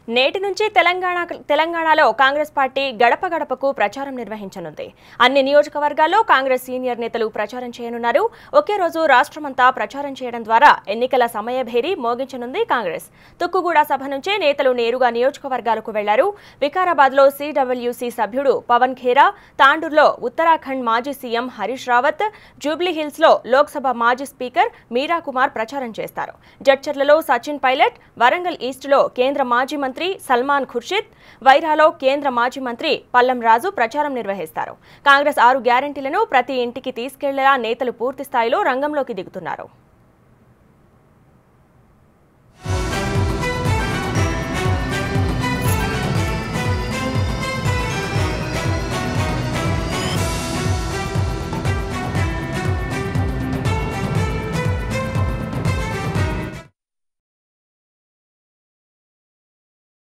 నేటి నుంచి తెలంగాణ తెలంగాణలో కాంగ్రెస్ పార్టీ గడప గడపకు ప్రచారం నిర్వహించనుంది అన్ని నియోజకవర్గాల్లో కాంగ్రెస్ సీనియర్ నేతలు ప్రచారం చేయనున్నారు ఒకే రోజు రాష్ట్రమంతా ప్రచారం చేయడం ద్వారా ఎన్నికల సమయభేరి మోగించనుంది కాంగ్రెస్ తుక్కుగూడ సభ నుంచే నేతలు నేరుగా నియోజకవర్గాలకు వెళ్లారు వికారాబాద్ లో సిడబ్ల్యూసీ సభ్యుడు పవన్ ఖేరా తాండూరులో ఉత్తరాఖండ్ మాజీ CM Harish Rawat Jubilee Hills లో లోక్సభ మాజీ స్పీకర్ మీరా కుమార్ ప్రచారం చేస్తారు జడ్చర్లలో సచిన్ పైలట్ వరంగల్ ఈస్ట్ లో కేంద్ర మాజీ మంత్రి సల్మాన్ ఖుర్షిద్ వైరాలో కేంద్ర మాజీ మంత్రి పల్లం రాజు ప్రచారం నిర్వహిస్తారు కాంగ్రెస్ ఆరు గ్యారంటీలను ప్రతి ఇంటికి తీసుకెళ్లేలా నేతలు పూర్తి స్థాయిలో రంగంలోకి దిగుతున్నారు